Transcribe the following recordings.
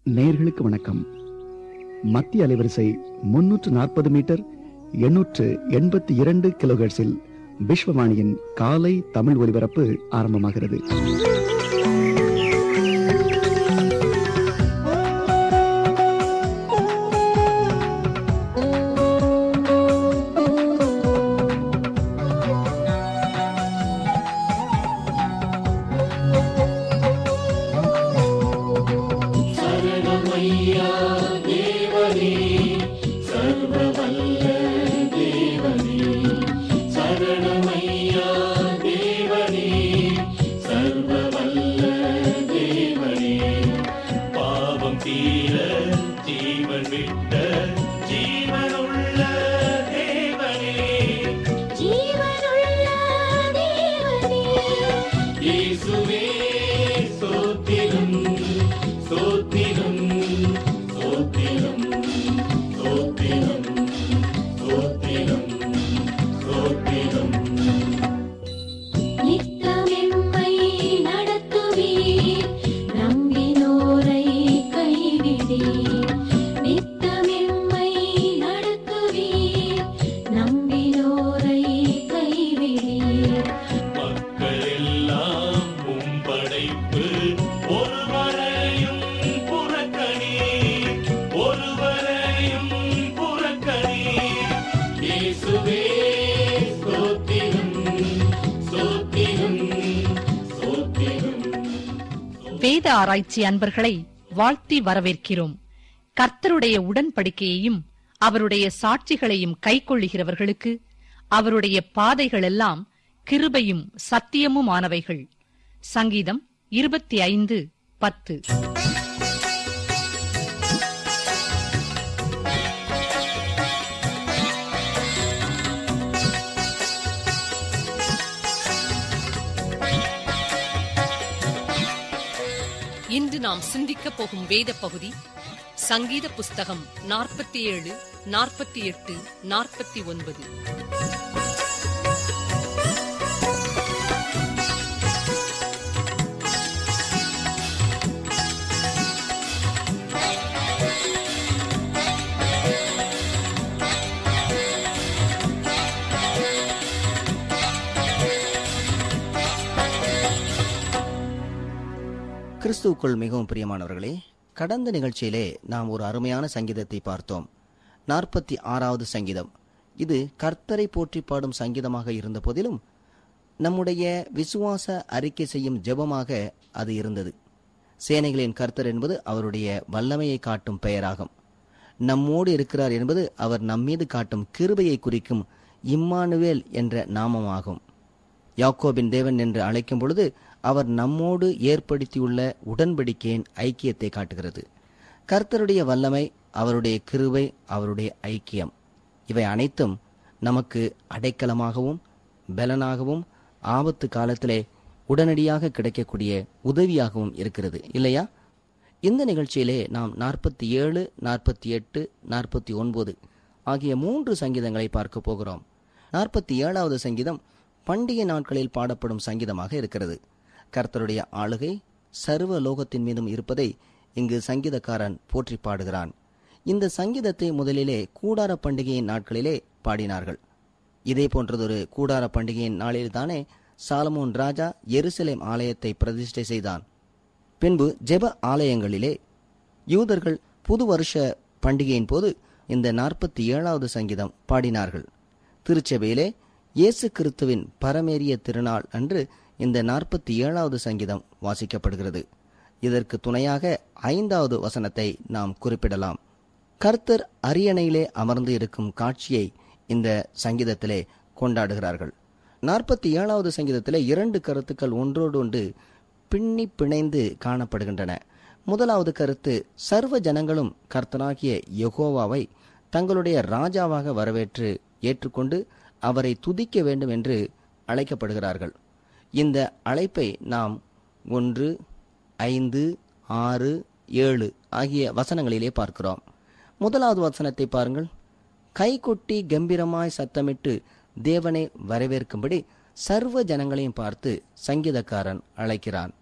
நேர்களுக்கு வணக்கம் மத்திய அலைவரிசை முன்னூற்று நாற்பது மீட்டர் எண்ணூற்று எண்பத்தி இரண்டு கிலோஹெர்ட்ஸில் விஸ்வவாணியின் காலை தமிழ் ஒலிபரப்பு ஆரம்பமாகிறது பாவம் தீர ஜீவன் விட்ட ஜீவனுள்ள தேவனே ஜீவனுள்ள தேவனே இயேசுவே சோத்திரம் சோத்திரம் சோத்திரம் சோத்திரம் சோத்திரம் சோத்திரம் நித்தமெம்மை நடத்துவீர் நம்பினோரை கைவிடீர் நித்தமெம்மை நடத்துவீர் நம்பினோரை கைவிடீர் மக்கள் எல்லாம் உம் படைப்பு ஒருவரையும் புறக்கணி ஒருவரையும் புறக்கணி இயேசுவே ஸ்தோத்திரம் ஸ்தோத்திரம் ஸ்தோத்திரம் வேத ஆராய்ச்சி அன்பர்களை வாழ்த்தி வரவேற்கிறோம் கர்த்தருடைய உடன்படிக்கையையும் அவருடைய சாட்சிகளையும் கைக்கொள்ளுகிறவர்களுக்கு அவருடைய பாதைகளெல்லாம் கிருபையும் சத்தியமுமானவைகள் சங்கீதம் இருபத்தி ஐந்து பத்து இன்று நாம் சிந்திக்கப் போகும் வேத பகுதி சங்கீத புஸ்தகம் நாற்பத்தி ஏழு நாற்பத்தி எட்டு நாற்பத்தி ஒன்பது கிறிஸ்துவுக்குள் மிகவும் பிரியமானவர்களே கடந்த நிகழ்ச்சியிலே நாம் ஒரு அருமையான சங்கீதத்தை பார்த்தோம் நாற்பத்தி ஆறாவது சங்கீதம் இது கர்த்தரை போற்றி பாடும் சங்கீதமாக இருந்த போதிலும் நம்முடைய விசுவாச அறிக்கை செய்யும் ஜெபமாக அது இருந்தது சேனைகளின் கர்த்தர் என்பது அவருடைய வல்லமையை காட்டும் பெயராகும் நம்மோடு இருக்கிறார் என்பது அவர் நம்மீது காட்டும் கிருபையை குறிக்கும் இம்மானுவேல் என்ற நாமமாகும் யாக்கோபின் தேவன் என்று அழைக்கும் பொழுது அவர் நம்மோடு ஏற்படுத்தியுள்ள உடன்படிக்கையின் ஐக்கியத்தை காட்டுகிறது கர்த்தருடைய வல்லமை அவருடைய கிருபை அவருடைய ஐக்கியம் இவை அனைத்தும் நமக்கு அடைக்கலமாகவும் பலனாகவும் ஆபத்து காலத்திலே உடனடியாக கிடைக்கக்கூடிய உதவியாகவும் இருக்கிறது இல்லையா இந்த நிகழ்ச்சியிலே நாம் நாற்பத்தி ஏழு நாற்பத்தி எட்டு நாற்பத்தி ஒன்பது ஆகிய மூன்று சங்கீதங்களை பார்க்க போகிறோம் நாற்பத்தி ஏழாவது சங்கீதம் பண்டிகை நாட்களில் பாடப்படும் சங்கீதமாக இருக்கிறது கர்த்தருடைய ஆளுகை சர்வ லோகத்தின் மீதும் இருப்பதை இங்கு சங்கீதக்காரன் போற்றி பாடுகிறான் இந்த சங்கீதத்தை முதலிலே கூடார பண்டிகையின் நாட்களிலே பாடினார்கள் இதே போன்றதொரு கூடார பண்டிகையின் நாளில்தானே சாலமோன் ராஜா எருசலேம் ஆலயத்தை பிரதிஷ்டை செய்தான் பின்பு ஜெப ஆலயங்களிலே யூதர்கள் புது வருஷ பண்டிகையின் போது இந்த நாற்பத்தி ஏழாவது சங்கீதம் பாடினார்கள் திருச்சபையிலே இயேசு கிறிஸ்துவின் பரமேறிய திருநாள் அன்று இந்த நாற்பத்தி ஏழாவது சங்கீதம் வாசிக்கப்படுகிறது இதற்கு துணையாக ஐந்தாவது வசனத்தை நாம் குறிப்பிடலாம் கர்த்தர் அரியணையிலே அமர்ந்து இருக்கும் காட்சியை இந்த சங்கீதத்திலே கொண்டாடுகிறார்கள் நாற்பத்தி ஏழாவது சங்கீதத்திலே இரண்டு கருத்துக்கள் ஒன்றோடு ஒன்று பின்னி பிணைந்து காணப்படுகின்றன முதலாவது கருத்து சர்வ ஜனங்களும் கர்த்தனாகிய யெகோவாவை தங்களுடைய ராஜாவாக வரவேற்று ஏற்றுக்கொண்டு அவரை துதிக்க வேண்டும் என்று அழைக்கப்படுகிறார்கள் இந்த அழைப்பை நாம் ஒன்று ஐந்து ஆறு ஏழு ஆகிய வசனங்களிலே பார்க்கிறோம் முதலாவது வசனத்தை பாருங்கள் கை கொட்டி கம்பீரமாய் சத்தமிட்டு தேவனை வரவேற்கும்படி சர்வ ஜனங்களையும் பார்த்து சங்கீதக்காரன் அழைக்கிறான்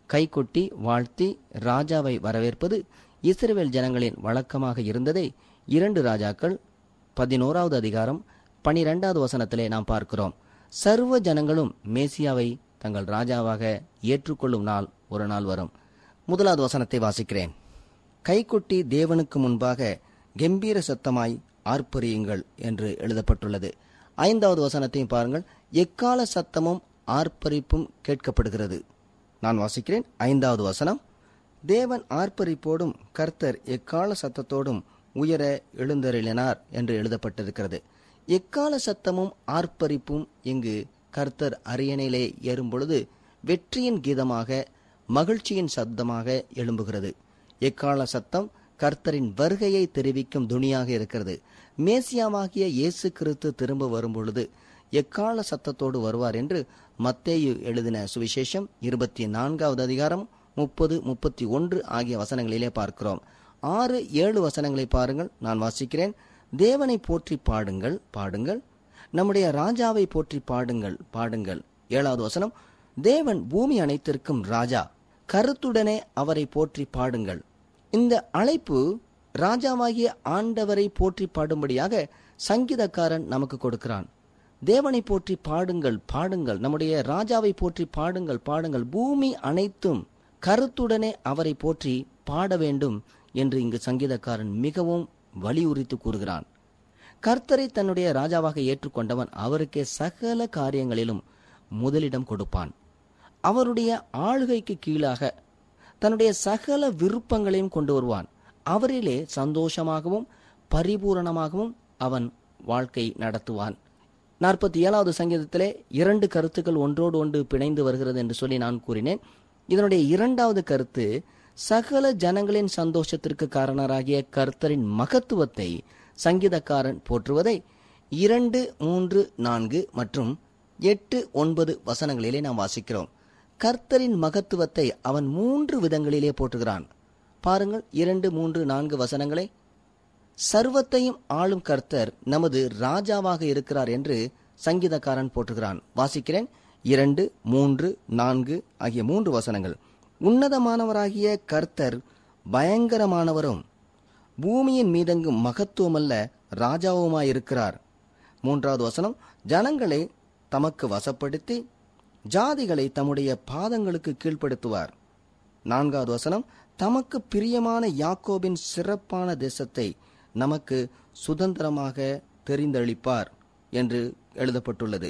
கைகொட்டி வாழ்த்தி ராஜாவை வரவேற்பது இஸ்ரவேல் ஜனங்களின் வழக்கமாக இருந்ததை இரண்டு ராஜாக்கள் பதினோராவது அதிகாரம் பனிரெண்டாவது வசனத்திலே நாம் பார்க்கிறோம் சர்வ ஜனங்களும் மேசியாவை தங்கள் ராஜாவாக ஏற்றுக்கொள்ளும் நாள் ஒரு நாள் வரும் முதலாவது வசனத்தை வாசிக்கிறேன் கைகொட்டி தேவனுக்கு முன்பாக கம்பீர சத்தமாய் ஆர்ப்பரியுங்கள் என்று எழுதப்பட்டுள்ளது ஐந்தாவது வசனத்தையும் பாருங்கள் எக்கால சத்தமும் ஆர்ப்பரிப்பும் கேட்கப்படுகிறது நான் வாசிக்கிறேன் ஐந்தாவது வசனம் தேவன் ஆர்ப்பரிப்போடும் கர்த்தர் எக்கால சத்தத்தோடும் உயர எழுந்தருளினார் என்று எழுதப்பட்டிருக்கிறது எக்கால சத்தமும் ஆர்ப்பரிப்பும் இங்கு கர்த்தர் அரியணையிலே ஏறும் பொழுது வெற்றியின் கீதமாக மகிழ்ச்சியின் சத்தமாக எழும்புகிறது எக்கால சத்தம் கர்த்தரின் வருகையை தெரிவிக்கும் துணியாக இருக்கிறது மேசியாவாகிய இயேசு கிறிஸ்து திரும்ப வரும்பொழுது எக்கால சத்தத்தோடு வருவார் என்று மத்தேயு எழுதின சுவிசேஷம் இருபத்தி நான்காவது அதிகாரம் முப்பது முப்பத்தி ஒன்று ஆகிய வசனங்களிலே பார்க்கிறோம் ஆறு ஏழு வசனங்களை பாருங்கள் நான் வாசிக்கிறேன் தேவனை போற்றி பாடுங்கள் பாடுங்கள் நம்முடைய ராஜாவை போற்றி பாடுங்கள் பாடுங்கள் ஏழாவது வசனம் தேவன் பூமி அனைத்திற்கும் ராஜா கருத்துடனே அவரை போற்றி பாடுங்கள் இந்த அழைப்பு ராஜாவாகிய ஆண்டவரை போற்றி பாடும்படியாக சங்கீதக்காரன் நமக்கு கொடுக்கிறான் தேவனை போற்றி பாடுங்கள் பாடுங்கள் நம்முடைய ராஜாவை போற்றி பாடுங்கள் பாடுங்கள் பூமி அனைத்தும் கருத்துடனே அவரை போற்றி பாட வேண்டும் என்று இங்கு சங்கீதக்காரன் மிகவும் வலியுறுத்தி கூறுகிறான் கர்த்தரை தன்னுடைய ராஜாவாக ஏற்றுக்கொண்டவன் அவருக்கே சகல காரியங்களிலும் முதலிடம் கொடுப்பான் அவருடைய ஆளுகைக்கு கீழாக தன்னுடைய சகல விருப்பங்களையும் கொண்டு வருவான் அவரிலே சந்தோஷமாகவும் பரிபூரணமாகவும் அவன் வாழ்க்கை நடத்துவான் நாற்பத்தி ஏழாவது சங்கீதத்திலே இரண்டு கருத்துக்கள் ஒன்றோடு ஒன்று பிணைந்து வருகிறது என்று சொல்லி நான் கூறினேன் இதனுடைய இரண்டாவது கருத்து சகல ஜனங்களின் சந்தோஷத்திற்கு காரணராகிய கர்த்தரின் மகத்துவத்தை சங்கீதக்காரன் போற்றுவதை இரண்டு மூன்று நான்கு மற்றும் எட்டு ஒன்பது வசனங்களிலே நாம் வாசிக்கிறோம் கர்த்தரின் மகத்துவத்தை அவன் மூன்று விதங்களிலே போற்றுகிறான் பாருங்கள் இரண்டு மூன்று நான்கு வசனங்களை சர்வத்தையும் ஆளும் கர்த்தர் நமது ராஜாவாக இருக்கிறார் என்று சங்கீதக்காரன் போற்றுகிறான் வாசிக்கிறேன் இரண்டு மூன்று நான்கு ஆகிய மூன்று வசனங்கள் உன்னதமானவராகிய கர்த்தர் பயங்கரமானவரும் பூமியின் மீதெங்கும் மகத்துவமல்ல ராஜாவுமாயிருக்கிறார் மூன்றாவது வசனம் ஜனங்களை தமக்கு வசப்படுத்தி ஜாதிகளை தம்முடைய பாதங்களுக்கு கீழ்ப்படுத்துவார் நான்காவது வசனம் தமக்கு பிரியமான யாக்கோபின் சிறப்பான தேசத்தை நமக்கு சுதந்திரமாக தெரிந்தளிப்பார் என்று எழுதப்பட்டுள்ளது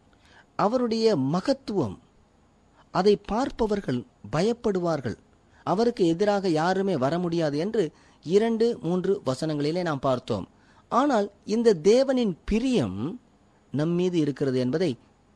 அவருடைய மகத்துவம் அதை பார்ப்பவர்கள் பயப்படுவார்கள் அவருக்கு எதிராக யாருமே வர முடியாது என்று இரண்டு மூன்று வசனங்களிலே நாம் பார்த்தோம் ஆனால் இந்த தேவனின் பிரியம் நம் மீது இருக்கிறது என்பதை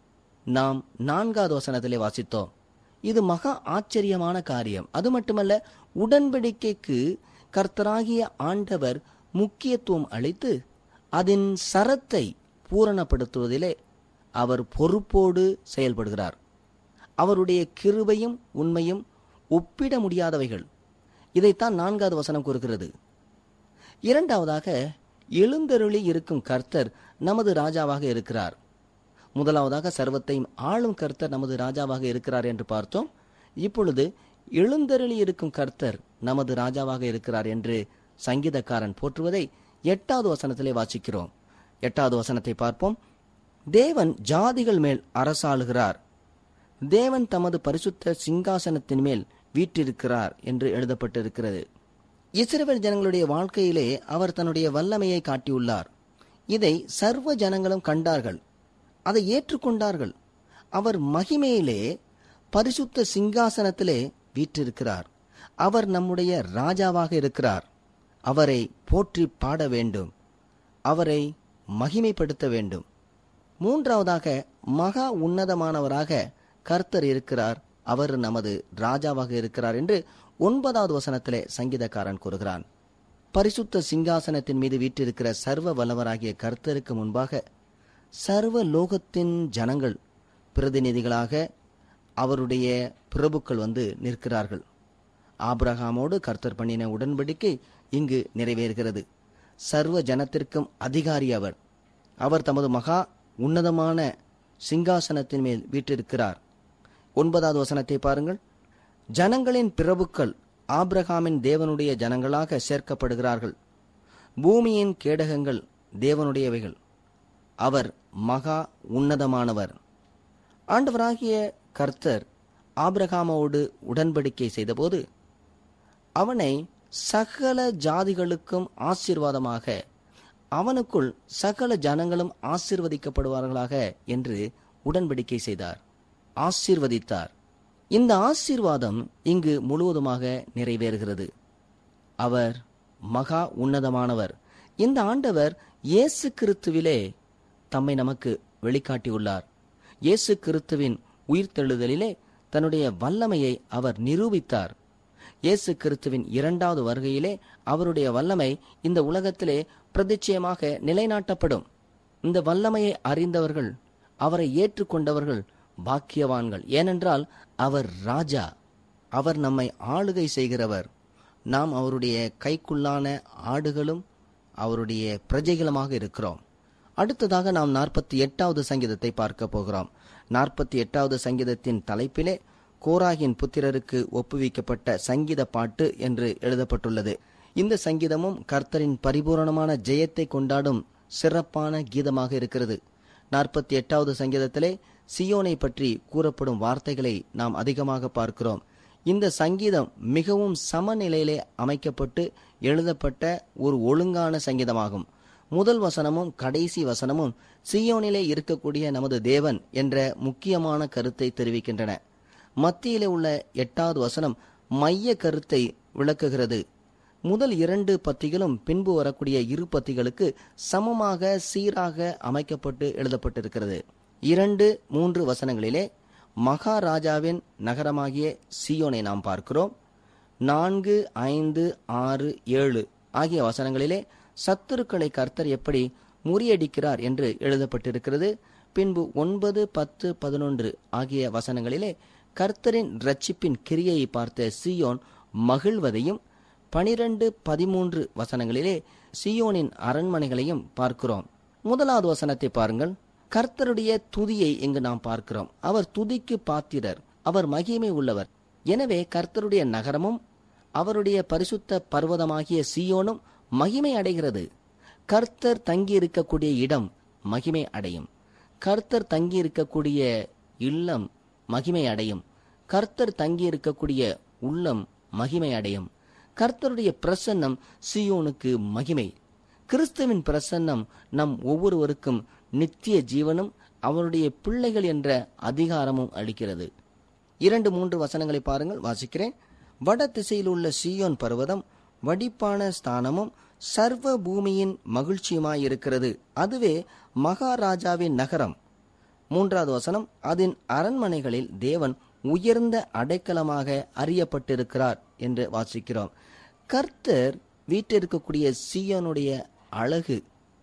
நாம் நான்காவது வசனத்திலே வாசித்தோம் இது மகா ஆச்சரியமான காரியம் அது மட்டுமல்ல உடன்படிக்கைக்கு கர்த்தராகிய ஆண்டவர் முக்கியத்துவம் அளித்து அதன் சரத்தை பூரணப்படுத்துவதிலே அவர் பொறுப்போடு செயல்படுகிறார் அவருடைய கிருபையும் உண்மையும் ஒப்பிட முடியாதவைகள் இதைத்தான் நான்காவது வசனம் கூறுகிறது இரண்டாவதாக எழுந்தருளி இருக்கும் கர்த்தர் நமது ராஜாவாக இருக்கிறார் முதலாவதாக சர்வத்தையும் ஆளும் கர்த்தர் நமது ராஜாவாக இருக்கிறார் என்று பார்த்தோம் இப்பொழுது எழுந்தருளி இருக்கும் கர்த்தர் நமது ராஜாவாக இருக்கிறார் என்று சங்கீதக்காரன் போற்றுவதை எட்டாவது வசனத்திலே வாசிக்கிறோம் எட்டாவது வசனத்தை பார்ப்போம் தேவன் ஜாதிகள் மேல் அரசாளுகிறார் தேவன் தமது பரிசுத்த சிங்காசனத்தின் மேல் வீற்றிருக்கிறார் என்று எழுதப்பட்டிருக்கிறது இஸ்ரவேல் ஜனங்களுடைய வாழ்க்கையிலே அவர் தன்னுடைய வல்லமையை காட்டியுள்ளார் இதை சர்வ ஜனங்களும் கண்டார்கள் அதை ஏற்றுக்கொண்டார்கள் அவர் மகிமையிலே பரிசுத்த சிங்காசனத்திலே வீற்றிருக்கிறார் அவர் நம்முடைய ராஜாவாக இருக்கிறார் அவரை போற்றி பாட வேண்டும் அவரை மகிமைப்படுத்த வேண்டும் மூன்றாவதாக மகா உன்னதமானவராக கர்த்தர் இருக்கிறார் அவர் நமது ராஜாவாக இருக்கிறார் என்று ஒன்பதாவது வசனத்திலே சங்கீதக்காரன் கூறுகிறான் பரிசுத்த சிங்காசனத்தின் மீது வீற்றிருக்கிற சர்வ வல்லவராகிய கர்த்தருக்கு முன்பாக சர்வ லோகத்தின் ஜனங்கள் பிரதிநிதிகளாக அவருடைய பிரபுக்கள் வந்து நிற்கிறார்கள் ஆபிரகாமோடு கர்த்தர் பண்ணின உடன்படிக்கை இங்கு நிறைவேறுகிறது சர்வ ஜனத்திற்கும் அதிகாரி அவர் அவர் தமது மகா உன்னதமான சிங்காசனத்தின் மேல் வீற்றிருக்கிறார் ஒன்பதாவது வசனத்தை பாருங்கள் ஜனங்களின் பிரபுக்கள் ஆபிரகாமின் தேவனுடைய ஜனங்களாக சேர்க்கப்படுகிறார்கள் பூமியின் கேடகங்கள் தேவனுடையவைகள் அவர் மகா உன்னதமானவர் ஆண்டவராகிய கர்த்தர் ஆபிரகாமோடு உடன்படிக்கை செய்தபோது அவனை சகல ஜாதிகளுக்கும் ஆசீர்வாதமாக அவனுக்குள் சகல ஜனங்களும் ஆசீர்வதிக்கப்படுவார்களாக என்று உடன்படிக்கை செய்தார் ஆசீர்வதித்தார் இந்த ஆசீர்வாதம் இங்கு முழுவதுமாக நிறைவேறுகிறது அவர் மகா உன்னதமானவர் இந்த ஆண்டவர் இயேசு கிறிஸ்துவிலே தம்மை நமக்கு வெளிக்காட்டியுள்ளார் இயேசு கிறிஸ்துவின் உயிர்த்தெழுதலிலே தன்னுடைய வல்லமையை அவர் நிரூபித்தார் இயேசு கிறிஸ்துவின் இரண்டாவது வருகையிலே அவருடைய வல்லமை இந்த உலகத்திலே பிரதிச்சயமாக நிலைநாட்டப்படும் இந்த வல்லமையை அறிந்தவர்கள் அவரை ஏற்றுக்கொண்டவர்கள் பாக்கியவான்கள் ஏனென்றால் அவர் ராஜா அவர் நம்மை ஆளுகை செய்கிறவர் நாம் அவருடைய கைக்குள்ளான ஆடுகளும் அவருடைய பிரஜைகளுமாக இருக்கிறோம் அடுத்ததாக நாம் நாற்பத்தி எட்டாவது சங்கீதத்தை பார்க்க போகிறோம் நாற்பத்தி எட்டாவது சங்கீதத்தின் தலைப்பிலே கோராகின் புத்திரருக்கு ஒப்புவிக்கப்பட்ட சங்கீத பாட்டு என்று எழுதப்பட்டுள்ளது இந்த சங்கீதமும் கர்த்தரின் பரிபூரணமான ஜெயத்தை கொண்டாடும் சிறப்பான கீதமாக இருக்கிறது நாற்பத்தி எட்டாவது சங்கீதத்திலே சியோனை பற்றி கூறப்படும் வார்த்தைகளை நாம் அதிகமாக பார்க்கிறோம் இந்த சங்கீதம் மிகவும் சமநிலையிலே அமைக்கப்பட்டு எழுதப்பட்ட ஒரு ஒழுங்கான சங்கீதமாகும் முதல் வசனமும் கடைசி வசனமும் சியோனிலே இருக்கக்கூடிய நமது தேவன் என்ற முக்கியமான கருத்தை தெரிவிக்கின்றன மத்தியிலே உள்ள எட்டாவது வசனம் மைய கருத்தை விளக்குகிறது முதல் இரண்டு பத்திகளும் பின்பு வரக்கூடிய இரு பத்திகளுக்கு சமமாக சீராக அமைக்கப்பட்டு எழுதப்பட்டிருக்கிறது இரண்டு மூன்று வசனங்களிலே மகாராஜாவின் நகரமாகிய சியோனை நாம் பார்க்கிறோம் நான்கு ஐந்து ஆறு ஏழு ஆகிய வசனங்களிலே சத்துருக்களை கர்த்தர் எப்படி முறியடிக்கிறார் என்று எழுதப்பட்டிருக்கிறது பின்பு ஒன்பது பத்து பதினொன்று ஆகிய வசனங்களிலே கர்த்தரின் ரட்சிப்பின் கிரியையை பார்த்த சியோன் மகிழ்வதையும் பனிரெண்டு பதிமூன்று வசனங்களிலே சியோனின் அரண்மனைகளையும் பார்க்கிறோம் முதலாவது வசனத்தை பாருங்கள் கர்த்தருடைய துதியை இங்கு நாம் பார்க்கிறோம் அவர் துதிக்கு பாத்திரர் அவர் மகிமை உள்ளவர் எனவே கர்த்தருடைய நகரமும் அவருடைய பரிசுத்த பர்வதமாகிய சியோனும் மகிமை அடைகிறது கர்த்தர் தங்கியிருக்கக்கூடிய இடம் மகிமை அடையும் கர்த்தர் தங்கியிருக்கக்கூடிய இல்லம் மகிமை அடையும் கர்த்தர் தங்கியிருக்கக்கூடிய உள்ளம் மகிமை அடையும் கர்த்தருடைய பிரசன்னம் சியோனுக்கு மகிமை கிறிஸ்துவின் பிரசன்னம் நம் ஒவ்வொருவருக்கும் நித்திய ஜீவனும் அவருடைய பிள்ளைகள் என்ற அதிகாரமும் அளிக்கிறது இரண்டு மூன்று வசனங்களை பாருங்கள் வாசிக்கிறேன் வட திசையில் உள்ள சீயோன் பர்வதம் வடிப்பான ஸ்தானமும் சர்வ பூமியின் மகிழ்ச்சியுமாயிருக்கிறது அதுவே மகாராஜாவின் நகரம் மூன்றாவது வசனம் அதன் அரண்மனைகளில் தேவன் உயர்ந்த அடைக்கலமாக அறியப்பட்டிருக்கிறார் என்று வாசிக்கிறோம் கர்த்தர் வீட்டிற்கக்கூடிய சீயோனுடைய அழகு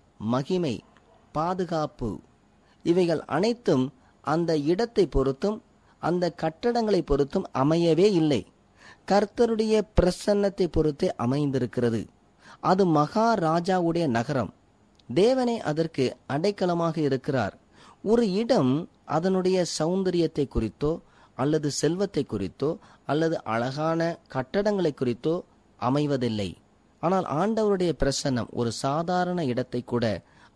மகிமை பாதுகாப்பு இவைகள் அனைத்தும் அந்த இடத்தை பொறுத்தும் அந்த கட்டடங்களை பொறுத்தும் அமையவே இல்லை கர்த்தருடைய பிரசன்னத்தை பொறுத்தே அமைந்திருக்கிறது அது மகாராஜாவுடைய நகரம் தேவனே அதற்கு அடைக்கலமாக இருக்கிறார் ஒரு இடம் அதனுடைய சௌந்தரியத்தை குறித்தோ அல்லது செல்வத்தை குறித்தோ அல்லது அழகான கட்டடங்களை குறித்தோ அமைவதில்லை ஆனால் ஆண்டவருடைய பிரசன்னம் ஒரு சாதாரண இடத்தை கூட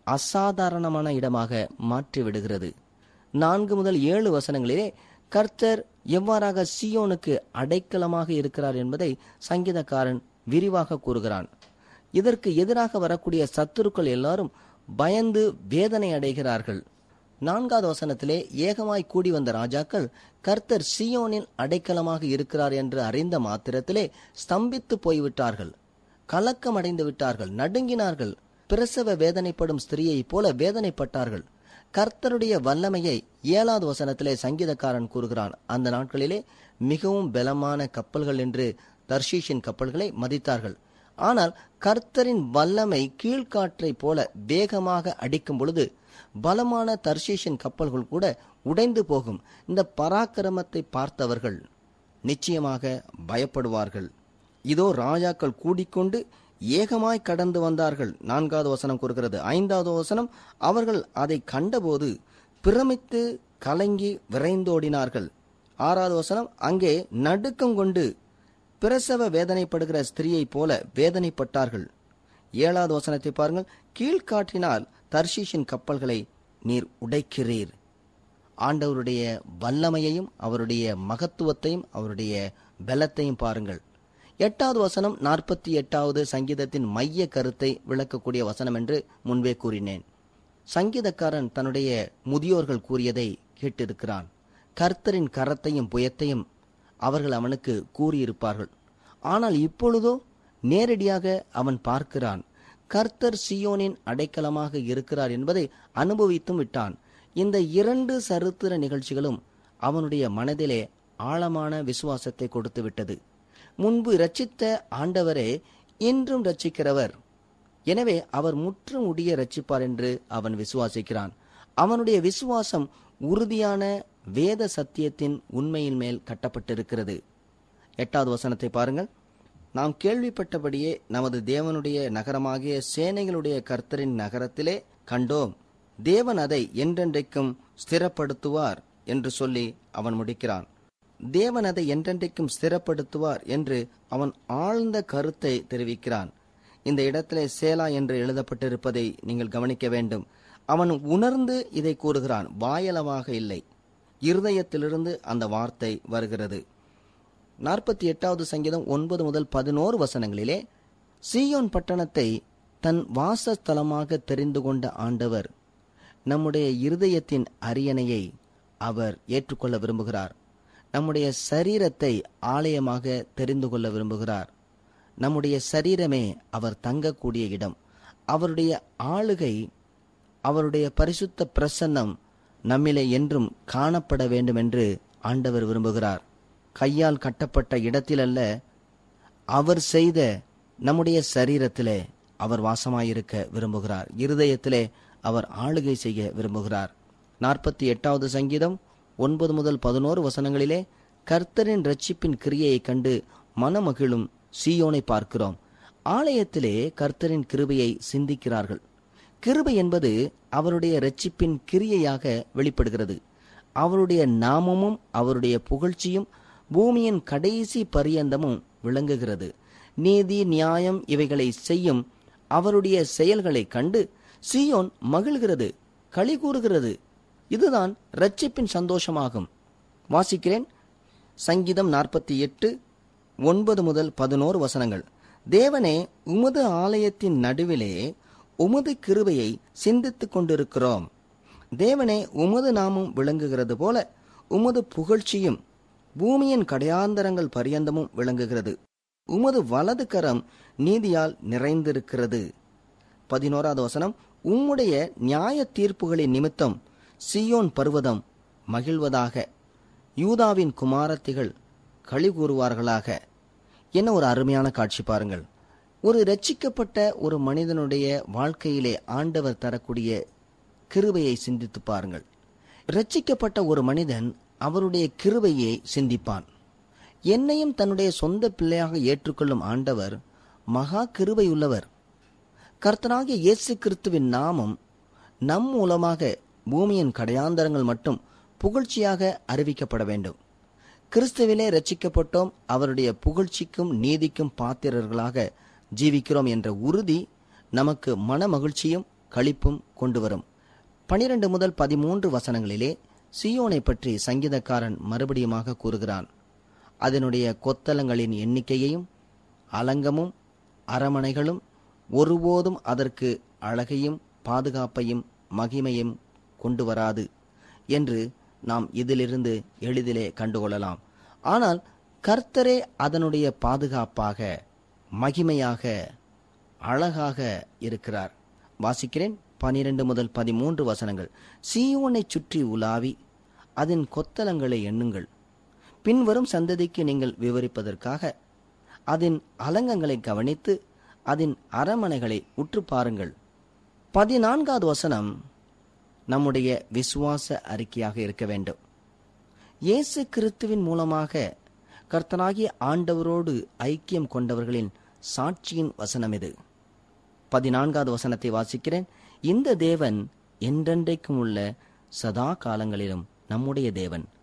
அசாதாரணமான இடமாக மாற்றி விடுகிறது நான்கு முதல் ஏழு வசனங்களிலே கர்த்தர் எவ்வாறாக சியோனுக்கு அடைக்கலமாக இருக்கிறார் என்பதை சங்கீதக்காரன் விரிவாக கூறுகிறான் இதற்கு எதிராக வரக்கூடிய சத்துருக்கள் எல்லாரும் பயந்து வேதனை அடைகிறார்கள் நான்காவது வசனத்திலே ஏகமாய் கூடி வந்த ராஜாக்கள் கர்த்தர் சியோனில் அடைக்கலமாக இருக்கிறார் என்று அறிந்த மாத்திரத்திலே ஸ்தம்பித்து போய்விட்டார்கள் கலக்கம் அடைந்து விட்டார்கள் நடுங்கினார்கள் பிரசவ வேதனைப்படும் ஸ்திரீயைப் போல வேதனைப்பட்டார்கள் கர்த்தருடைய வல்லமையை ஏழாவது வசனத்திலே சங்கீதக்காரன் கூறுகிறான் அந்த நாட்களிலே மிகவும் பலமான கப்பல்கள் என்று தர்ஷீஷின் கப்பல்களை மதித்தார்கள் ஆனால் கர்த்தரின் வல்லமை கீழ்காற்றை போல வேகமாக அடிக்கும் பொழுது பலமான தர்ஷீஷின் கப்பல்கள் கூட உடைந்து போகும் இந்த பராக்கிரமத்தை பார்த்தவர்கள் நிச்சயமாக பயப்படுவார்கள் இதோ ராஜாக்கள் கூடிக்கொண்டு ஏகமாய் கடந்து வந்தார்கள் நான்காவது வசனம் கூறுகிறது ஐந்தாவது வசனம் அவர்கள் அதை கண்டபோது பிரமித்து கலங்கி விரைந்தோடினார்கள் ஆறாவது வசனம் அங்கே நடுக்கம் கொண்டு பிரசவ வேதனைப்படுகிற ஸ்திரீயைப் போல வேதனைப்பட்டார்கள் ஏழாவது வசனத்தை பாருங்கள் கீழ்காற்றினால் தர்ஷீஷின் கப்பல்களை நீர் உடைக்கிறீர் ஆண்டவருடைய வல்லமையையும் அவருடைய மகத்துவத்தையும் அவருடைய பலத்தையும் பாருங்கள் எட்டாவது வசனம் நாற்பத்தி எட்டாவது சங்கீதத்தின் மைய கருத்தை விளக்கக்கூடிய வசனம் என்று முன்பே கூறினேன் சங்கீதக்காரன் தன்னுடைய முதியோர்கள் கூறியதை கேட்டிருக்கிறான் கர்த்தரின் கரத்தையும் புயத்தையும் அவர்கள் அவனுக்கு கூறியிருப்பார்கள் ஆனால் இப்பொழுதோ நேரடியாக அவன் பார்க்கிறான் கர்த்தர் சியோனின் அடைக்கலமாக இருக்கிறார் என்பதை அனுபவித்தும் விட்டான் இந்த இரண்டு சரித்திர நிகழ்ச்சிகளும் அவனுடைய மனதிலே ஆழமான விசுவாசத்தை கொடுத்து விட்டது முன்பு இரட்சித்த ஆண்டவரே இன்றும் ரட்சிக்கிறவர் எனவே அவர் முற்றும் முடிய ரட்சிப்பார் என்று அவன் விசுவாசிக்கிறான் அவனுடைய விசுவாசம் உறுதியான வேத சத்தியத்தின் உண்மையின் மேல் கட்டப்பட்டிருக்கிறது எட்டாவது வசனத்தை பாருங்கள் நாம் கேள்விப்பட்டபடியே நமது தேவனுடைய நகரமாகிய சேனைகளுடைய கர்த்தரின் நகரத்திலே கண்டோம் தேவன் அதை என்றென்றைக்கும் ஸ்திரப்படுத்துவார் என்று சொல்லி அவன் முடிக்கிறான் தேவன் அதை என்றென்றைக்கும் ஸ்திரப்படுத்துவார் என்று அவன் ஆழ்ந்த கருத்தை தெரிவிக்கிறான் இந்த இடத்திலே சேலா என்று எழுதப்பட்டிருப்பதை நீங்கள் கவனிக்க வேண்டும் அவன் உணர்ந்து இதை கூறுகிறான் வாயளவாக இல்லை இருதயத்திலிருந்து அந்த வார்த்தை வருகிறது நாற்பத்தி எட்டாவது சங்கீதம் ஒன்பது முதல் பதினோரு வசனங்களிலே சீயோன் பட்டணத்தை தன் வாசஸ்தலமாக தெரிந்து கொண்ட ஆண்டவர் நம்முடைய இருதயத்தின் அரியணையை அவர் ஏற்றுக்கொள்ள விரும்புகிறார் நம்முடைய சரீரத்தை ஆலயமாக தெரிந்து கொள்ள விரும்புகிறார் நம்முடைய சரீரமே அவர் தங்கக்கூடிய இடம் அவருடைய ஆளுகை அவருடைய பரிசுத்த பிரசன்னம் நம்மிலே என்றும் காணப்பட வேண்டும் என்று ஆண்டவர் விரும்புகிறார் கையால் கட்டப்பட்ட இடத்திலல்ல அவர் செய்த நம்முடைய சரீரத்திலே அவர் வாசமாயிருக்க விரும்புகிறார் இருதயத்திலே அவர் ஆளுகை செய்ய விரும்புகிறார் நாற்பத்தி எட்டாவது சங்கீதம் ஒன்பது முதல் பதினோரு வசனங்களிலே கர்த்தரின் ரட்சிப்பின் கிரியையைக் கண்டு மனமகிழும் சீயோனை பார்க்கிறோம் ஆலயத்திலே கர்த்தரின் கிருபையை சிந்திக்கிறார்கள் கிருபை என்பது அவருடைய ரட்சிப்பின் கிரியையாக வெளிப்படுகிறது அவருடைய நாமமும் அவருடைய புகழ்ச்சியும் பூமியின் கடைசி பரியந்தமும் விளங்குகிறது நீதி நியாயம் இவைகளை செய்யும் அவருடைய செயல்களை கண்டு சீயோன் மகிழ்கிறது களி கூறுகிறது இதுதான் ரட்சிப்பின் சந்தோஷமாகும் வாசிக்கிறேன் சங்கீதம் நாற்பத்தி எட்டு ஒன்பது முதல் பதினோரு வசனங்கள் தேவனே உமது ஆலயத்தின் நடுவிலே உமது கிருபையை சிந்தித்துக் கொண்டிருக்கிறோம் தேவனே உமது நாமம் விளங்குகிறது போல உமது புகழ்ச்சியும் பூமியின் கடையாந்தரங்கள் பரியந்தமும் விளங்குகிறது உமது வலது கரம் நீதியால் நிறைந்திருக்கிறது பதினோராவது வசனம் உம்முடைய நியாய தீர்ப்புகளின் நிமித்தம் சியோன் பர்வதம் மகிழ்வதாக யூதாவின் குமாரத்திகள் களி கூறுவார்களாக என்ன ஒரு அருமையான காட்சி பாருங்கள் ஒரு ரட்சிக்கப்பட்ட ஒரு மனிதனுடைய வாழ்க்கையிலே ஆண்டவர் தரக்கூடிய கிருபையை சிந்தித்து பாருங்கள் ரட்சிக்கப்பட்ட ஒரு மனிதன் அவருடைய கிருபையை சிந்திப்பான் என்னையும் தன்னுடைய சொந்த பிள்ளையாக ஏற்றுக்கொள்ளும் ஆண்டவர் மகா கிருபையுள்ளவர் கர்த்தனாகிய இயேசு கிறிஸ்துவின் நாமம் நம் மூலமாக பூமியின் கடையாந்தரங்கள் மட்டும் புகழ்ச்சியாக அறிவிக்கப்பட வேண்டும் கிறிஸ்துவிலே ரட்சிக்கப்பட்டோம் அவருடைய புகழ்ச்சிக்கும் நீதிக்கும் பாத்திரர்களாக ஜீவிக்கிறோம் என்ற உறுதி நமக்கு மன மகிழ்ச்சியும் களிப்பும் கொண்டு வரும் பனிரெண்டு முதல் பதிமூன்று வசனங்களிலே சியோனை பற்றி சங்கீதக்காரன் மறுபடியுமாக கூறுகிறான் அதனுடைய கொத்தலங்களின் எண்ணிக்கையையும் அலங்கமும் அரமனைகளும் ஒருபோதும் அதற்கு அழகையும் பாதுகாப்பையும் மகிமையும் கொண்டு வராது என்று நாம் இதிலிருந்து எளிதிலே கண்டுகொள்ளலாம் ஆனால் கர்த்தரே அதனுடைய பாதுகாப்பாக மகிமையாக அழகாக இருக்கிறார் வாசிக்கிறேன் பனிரெண்டு முதல் பதிமூன்று வசனங்கள் சீயோனை சுற்றி உலாவி அதன் கொத்தலங்களை எண்ணுங்கள் பின்வரும் சந்ததிக்கு நீங்கள் விவரிப்பதற்காக அதன் அலங்கங்களை கவனித்து அதன் அரமனைகளை உற்று பாருங்கள் பதினான்காவது வசனம் நம்முடைய விசுவாச அறிக்கையாக இருக்க வேண்டும் இயேசு கிறிஸ்துவின் மூலமாக கர்த்தனாகிய ஆண்டவரோடு ஐக்கியம் கொண்டவர்களின் சாட்சியின் வசனம் இது பதினான்காவது வசனத்தை வாசிக்கிறேன் இந்த தேவன் என்றென்றைக்கும் உள்ள சதா காலங்களிலும் நம்முடைய தேவன்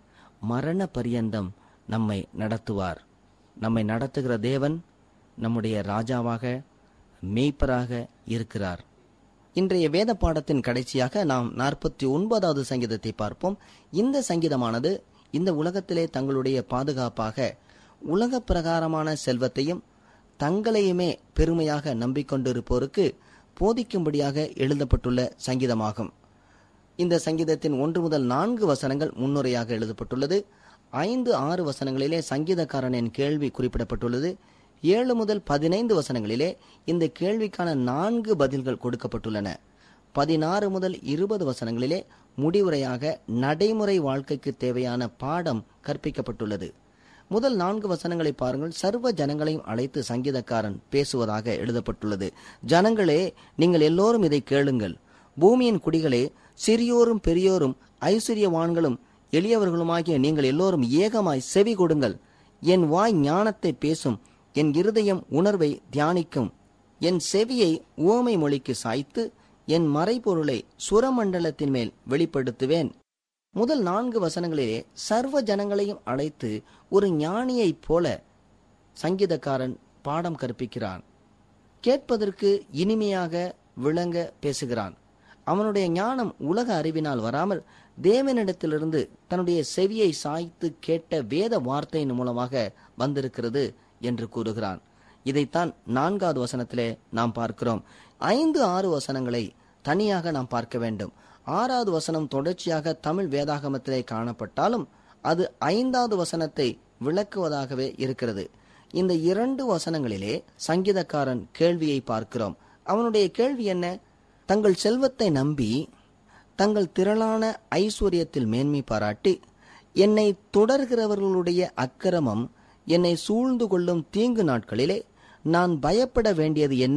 மரண பரியந்தம் நம்மை நடத்துவார் நம்மை நடத்துகிற தேவன் நம்முடைய ராஜாவாக மேய்ப்பராக இருக்கிறார் இன்றைய வேத பாடத்தின் கடைசியாக நாம் நாற்பத்தி ஒன்பதாவது சங்கீதத்தை பார்ப்போம் இந்த சங்கீதமானது இந்த உலகத்திலே தங்களுடைய பாதுகாப்பாக உலக பிரகாரமான செல்வத்தையும் தங்களையுமே பெருமையாக நம்பிக்கொண்டிருப்போருக்கு போதிக்கும்படியாக எழுதப்பட்டுள்ள சங்கீதமாகும் இந்த சங்கீதத்தின் ஒன்று முதல் நான்கு வசனங்கள் முன்னுரையாக எழுதப்பட்டுள்ளது ஐந்து ஆறு வசனங்களிலே சங்கீதக்காரனின் கேள்வி குறிப்பிடப்பட்டுள்ளது ஏழு முதல் பதினைந்து வசனங்களிலே இந்த கேள்விக்கான நான்கு பதில்கள் கொடுக்கப்பட்டுள்ளன பதினாறு முதல் இருபது வசனங்களிலே முடிவுரையாக நடைமுறை வாழ்க்கைக்கு தேவையான பாடம் கற்பிக்கப்பட்டுள்ளது முதல் நான்கு வசனங்களை பாருங்கள் சர்வ ஜனங்களையும் அழைத்து சங்கீதக்காரன் பேசுவதாக எழுதப்பட்டுள்ளது ஜனங்களே நீங்கள் எல்லோரும் இதை கேளுங்கள் பூமியின் குடிகளே சிறியோரும் பெரியோரும் ஐஸ்வர்யவான்களும் எளியவர்களுமாகிய நீங்கள் எல்லோரும் ஏகமாய் செவி கொடுங்கள் என் வாய் ஞானத்தை பேசும் என் இருதயம் உணர்வை தியானிக்கும் என் செவியை உவமை மொழிக்கு சாய்த்து என் மறைபொருளை சுரமண்டலத்தின் மேல் வெளிப்படுத்துவேன் முதல் நான்கு வசனங்களிலே சர்வ ஜனங்களையும் அழைத்து ஒரு ஞானியைப் போல சங்கீதக்காரன் பாடம் கற்பிக்கிறான் கேட்பதற்கு இனிமையாக விளங்க பேசுகிறான் அவனுடைய ஞானம் உலக அறிவினால் வராமல் தேவனிடத்திலிருந்து தன்னுடைய செவியை சாய்த்து கேட்ட வேத வார்த்தையின் மூலமாக வந்திருக்கிறது என்று கூறுகிறான் இதைத்தான் நான்காவது வசனத்திலே நாம் பார்க்கிறோம் ஐந்து ஆறு வசனங்களை தனியாக நாம் பார்க்க வேண்டும் ஆறாவது வசனம் தொடர்ச்சியாக தமிழ் வேதாகமத்திலே காணப்பட்டாலும் அது ஐந்தாவது வசனத்தை விளக்குவதாகவே இருக்கிறது இந்த இரண்டு வசனங்களிலே சங்கீதக்காரன் கேள்வியை பார்க்கிறோம் அவனுடைய கேள்வி என்ன தங்கள் செல்வத்தை நம்பி தங்கள் திரளான ஐஸ்வர்யத்தில் மேன்மை பாராட்டி என்னை தொடர்கிறவர்களுடைய அக்கிரமம் என்னை சூழ்ந்து கொள்ளும் தீங்கு நாட்களிலே நான் பயப்பட வேண்டியது என்ன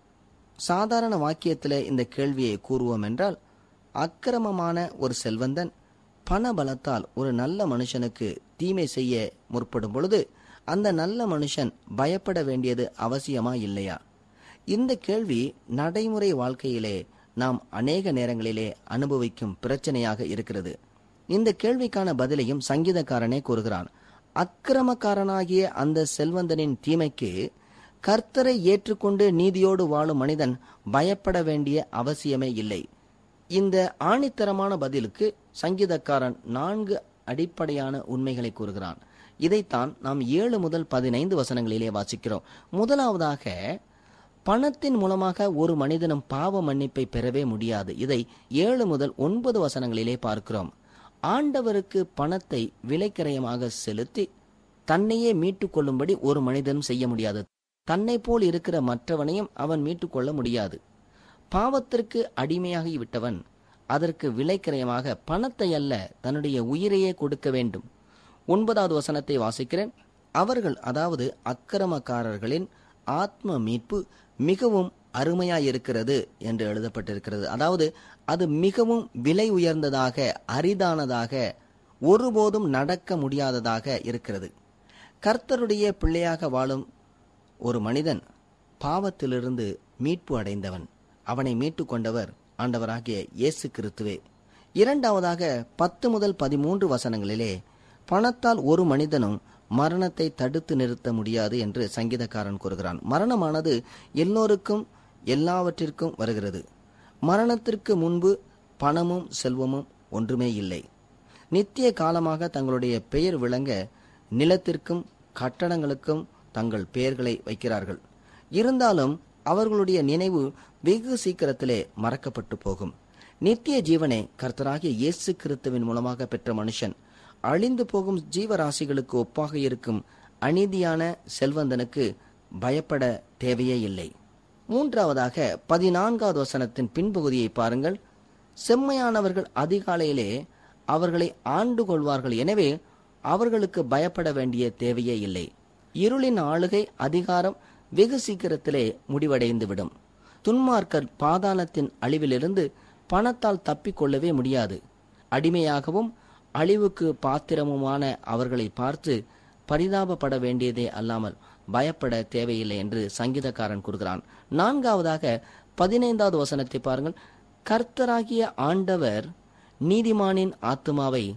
சாதாரண வாக்கியத்திலே இந்த கேள்வியை கூறுவோம் என்றால் அக்கிரமமான ஒரு செல்வந்தன் பண பலத்தால் ஒரு நல்ல மனுஷனுக்கு தீமை செய்ய முற்படும் பொழுது அந்த நல்ல மனுஷன் பயப்பட வேண்டியது அவசியமா இல்லையா இந்த கேள்வி நடைமுறை வாழ்க்கையிலே நாம் அநேக நேரங்களிலே அனுபவிக்கும் பிரச்சனையாக இருக்கிறது இந்த கேள்விக்கான பதிலையும் சங்கீதக்காரனே கூறுகிறான் அக்கிரமக்காரனாகிய அந்த செல்வந்தனின் தீமைக்கு கர்த்தரை ஏற்றுக்கொண்டு நீதியோடு வாழும் மனிதன் பயப்பட வேண்டிய அவசியமே இல்லை இந்த ஆணித்தரமான பதிலுக்கு சங்கீதக்காரன் நான்கு அடிப்படையான உண்மைகளை கூறுகிறான் இதைத்தான் நாம் ஏழு முதல் பதினைந்து வசனங்களிலே வாசிக்கிறோம் முதலாவதாக பணத்தின் மூலமாக ஒரு மனிதனும் பாவ மன்னிப்பை பெறவே முடியாது இதை ஏழு முதல் ஒன்பது வசனங்களிலே பார்க்கிறோம் ஆண்டவருக்கு பணத்தை விலைக்கரையமாக செலுத்தி தன்னையே மீட்டுக் கொள்ளும்படி ஒரு மனிதனும் செய்ய முடியாது தன்னை போல் இருக்கிற மற்றவனையும் அவன் மீட்டுக் கொள்ள முடியாது பாவத்திற்கு அடிமையாகி விட்டவன் அதற்கு விலைக்கரையமாக பணத்தை அல்ல தன்னுடைய உயிரையே கொடுக்க வேண்டும் ஒன்பதாவது வசனத்தை வாசிக்கிறேன் அவர்கள் அதாவது அக்கிரமக்காரர்களின் ஆத்ம மீட்பு மிகவும் அருமையாயிருக்கிறது என்று எழுதப்பட்டிருக்கிறது அதாவது அது மிகவும் விலை உயர்ந்ததாக அரிதானதாக ஒருபோதும் நடக்க முடியாததாக இருக்கிறது கர்த்தருடைய பிள்ளையாக வாழும் ஒரு மனிதன் பாவத்திலிருந்து மீட்பு அடைந்தவன் அவனை மீட்டு கொண்டவர் ஆண்டவராகிய இயேசு கிறிஸ்துவே இரண்டாவதாக பத்து முதல் பதிமூன்று வசனங்களிலே பணத்தால் ஒரு மனிதனும் மரணத்தை தடுத்து நிறுத்த முடியாது என்று சங்கீதக்காரன் கூறுகிறான் மரணமானது எல்லோருக்கும் எல்லாவற்றிற்கும் வருகிறது மரணத்திற்கு முன்பு பணமும் செல்வமும் ஒன்றுமே இல்லை நித்திய காலமாக தங்களுடைய பெயர் விளங்க நிலத்திற்கும் கட்டடங்களுக்கும் தங்கள் பெயர்களை வைக்கிறார்கள் இருந்தாலும் அவர்களுடைய நினைவு வெகு சீக்கிரத்திலே மறக்கப்பட்டு போகும் நித்திய ஜீவனை கர்த்தராகிய இயேசு கிறிஸ்துவின் மூலமாக பெற்ற மனுஷன் அழிந்து போகும் ஜீவராசிகளுக்கு ஒப்பாக இருக்கும் அநீதியான செல்வந்தனுக்கு பயப்பட தேவையே இல்லை மூன்றாவதாக பதினான்காவது வசனத்தின் பின்பகுதியை பாருங்கள் செம்மையானவர்கள் அதிகாலையிலே அவர்களை ஆண்டு கொள்வார்கள் எனவே அவர்களுக்கு பயப்பட வேண்டிய தேவையே இல்லை இருளின் ஆளுகை அதிகாரம் வெகு சீக்கிரத்திலே முடிவடைந்துவிடும் துன்மார்க்கர் பாதாளத்தின் அழிவிலிருந்து பணத்தால் தப்பிக்கொள்ளவே முடியாது அடிமையாகவும் அழிவுக்கு பாத்திரமுமான அவர்களை பார்த்து பரிதாபப்பட வேண்டியதே அல்லாமல் பயப்பட தேவையில்லை என்று சங்கீதக்காரன் கூறுகிறான் நான்காவதாக பதினைந்தாவது வசனத்தை பாருங்கள் கர்த்தராகிய ஆண்டவர் நீதிமானின் ஆத்துமாவை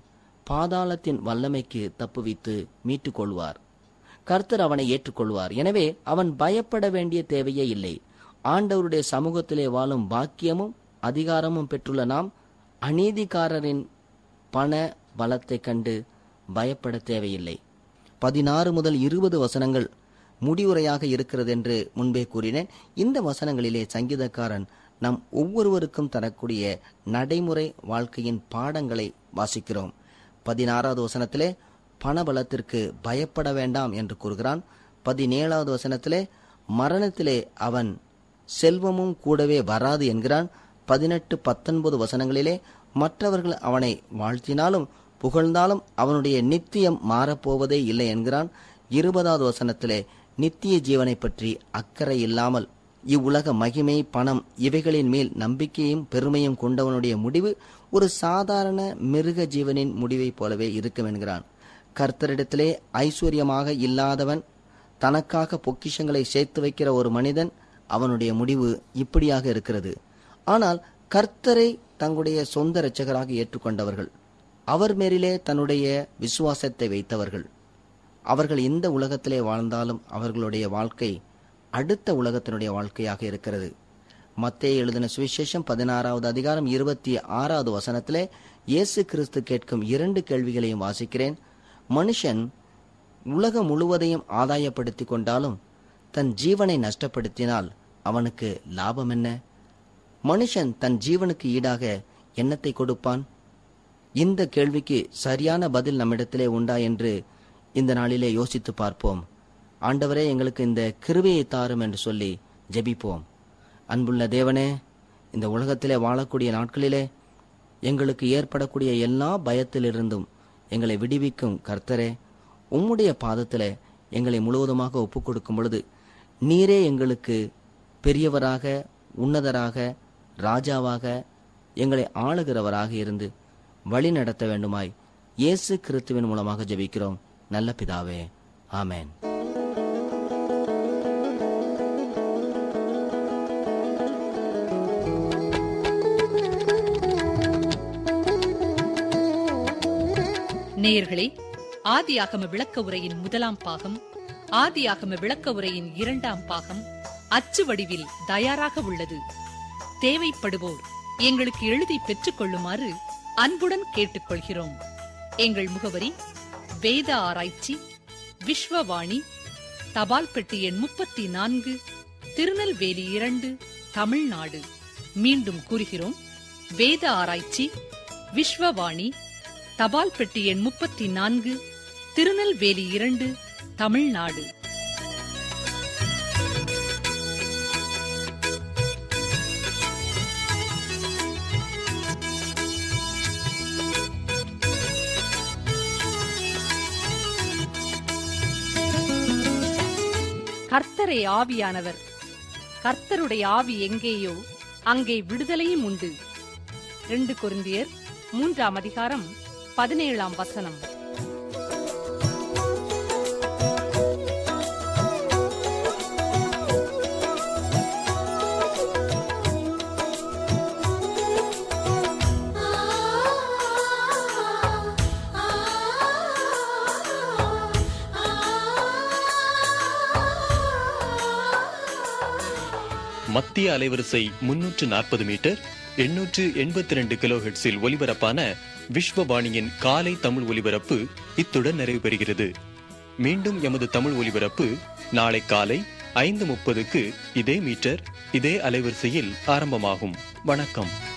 பாதாளத்தின் வல்லமைக்கு தப்புவித்து மீட்டுக் கொள்வார் கர்த்தர் அவனை ஏற்றுக்கொள்வார் எனவே அவன் பயப்பட வேண்டிய தேவையே இல்லை ஆண்டவருடைய சமூகத்திலே வாழும் பாக்கியமும் அதிகாரமும் பெற்றுள்ள நாம் அநீதிக்காரரின் பண பலத்தைக் கண்டு பயப்பட தேவையில்லை பதினாறு முதல் இருபது வசனங்கள் முடிவுரையாக இருக்கிறது என்று முன்பே கூறினேன் இந்த வசனங்களிலே சங்கீதக்காரன் நம் ஒவ்வொருவருக்கும் தரக்கூடிய நடைமுறை வாழ்க்கையின் பாடங்களை வாசிக்கிறோம் பதினாறாவது வசனத்திலே பணபலத்திற்கு பயப்பட வேண்டாம் என்று கூறுகிறான் பதினேழாவது வசனத்திலே மரணத்திலே அவன் செல்வமும் கூடவே வராது என்கிறான் பதினெட்டு பத்தொன்பது வசனங்களிலே மற்றவர்கள் அவனை வாழ்த்தினாலும் புகழ்ந்தாலும் அவனுடைய நித்தியம் மாறப்போவதே இல்லை என்கிறான் இருபதாவது வசனத்திலே நித்திய ஜீவனை பற்றி அக்கறை இல்லாமல் இவ்வுலக மகிமை பணம் இவைகளின் மேல் நம்பிக்கையும் பெருமையும் கொண்டவனுடைய முடிவு ஒரு சாதாரண மிருக ஜீவனின் முடிவைப் போலவே இருக்கும் என்கிறான் கர்த்தரிடத்திலே ஐஸ்வர்யமாக இல்லாதவன் தனக்காக பொக்கிஷங்களை சேர்த்து வைக்கிற ஒரு மனிதன் அவனுடைய முடிவு இப்படியாக இருக்கிறது ஆனால் கர்த்தரை தங்களுடைய சொந்த இரட்சகராக ஏற்றுக்கொண்டவர்கள் அவர் மேரிலே தன்னுடைய விசுவாசத்தை வைத்தவர்கள் அவர்கள் இந்த உலகத்திலே வாழ்ந்தாலும் அவர்களுடைய வாழ்க்கை அடுத்த உலகத்தினுடைய வாழ்க்கையாக இருக்கிறது மத்தேயு எழுதின சுவிசேஷம் பதினாறாவது அதிகாரம் இருபத்தி ஆறாவது வசனத்திலே இயேசு கிறிஸ்து கேட்கும் இரண்டு கேள்விகளையும் வாசிக்கிறேன் மனுஷன் உலகம் முழுவதையும் ஆதாயப்படுத்திக் கொண்டாலும் தன் ஜீவனை நஷ்டப்படுத்தினால் அவனுக்கு லாபம் என்ன மனுஷன் தன் ஜீவனுக்கு ஈடாக என்னத்தை கொடுப்பான் இந்த கேள்விக்கு சரியான பதில் நம்மிடத்திலே உண்டா என்று இந்த நாளிலே யோசித்து பார்ப்போம் ஆண்டவரே எங்களுக்கு இந்த கிருபையை தாரும் என்று சொல்லி ஜெபிப்போம் அன்புள்ள தேவனே இந்த உலகத்திலே வாழக்கூடிய நாட்களிலே எங்களுக்கு ஏற்படக்கூடிய எல்லா பயத்திலிருந்தும் எங்களை விடுவிக்கும் கர்த்தரே உம்முடைய பாதத்திலே எங்களை முழுவதுமாக ஒப்புக் கொடுக்கும் பொழுது நீரே எங்களுக்கு பெரியவராக உன்னதராக ராஜாவாக எங்களை ஆளுகிறவராக இருந்து வழி நடத்த வேண்டுமாய் இயேசு கிறிஸ்துவின் மூலமாக ஜெபிக்கிறோம் நல்ல பிதாவே ஆமென் நேயர்களே ஆதியாகம விளக்க உரையின் முதலாம் பாகம் ஆதியாகம விளக்க உரையின் இரண்டாம் பாகம் அச்சு வடிவில் தயாராக உள்ளது தேவைப்படுவோர் எங்களுக்கு எழுதி பெற்றுக் கொள்ளுமாறு அன்புடன் கேட்டுக்கொள்கிறோம் எங்கள் முகவரி வேத ஆராய்ச்சி விஸ்வவாணி தபால் பெட்டி எண் முப்பத்தி நான்கு திருநெல்வேலி இரண்டு தமிழ்நாடு மீண்டும் கூறுகிறோம் வேத ஆராய்ச்சி விஸ்வவாணி தபால் பெட்டி எண் முப்பத்தி நான்கு திருநெல்வேலி இரண்டு தமிழ்நாடு கர்த்தரே ஆவியானவர் கர்த்தருடைய ஆவி எங்கேயோ அங்கே விடுதலையும் உண்டு ரெண்டு கொரிந்தியர் மூன்றாம் அதிகாரம் பதினேழாம் வசனம் மத்திய அலைவரிசை முன்னூற்று நாற்பது மீட்டர் எண்ணூற்று எண்பத்தி ரெண்டு கிலோ ஹெட்ஸில் ஒலிபரப்பான விஸ்வவாணியின் காலை தமிழ் ஒலிபரப்பு இத்துடன் நிறைவு பெறுகிறது மீண்டும் எமது தமிழ் ஒலிபரப்பு நாளை காலை ஐந்து முப்பதுக்கு இதே மீட்டர் இதே அலைவரிசையில் ஆரம்பமாகும் வணக்கம்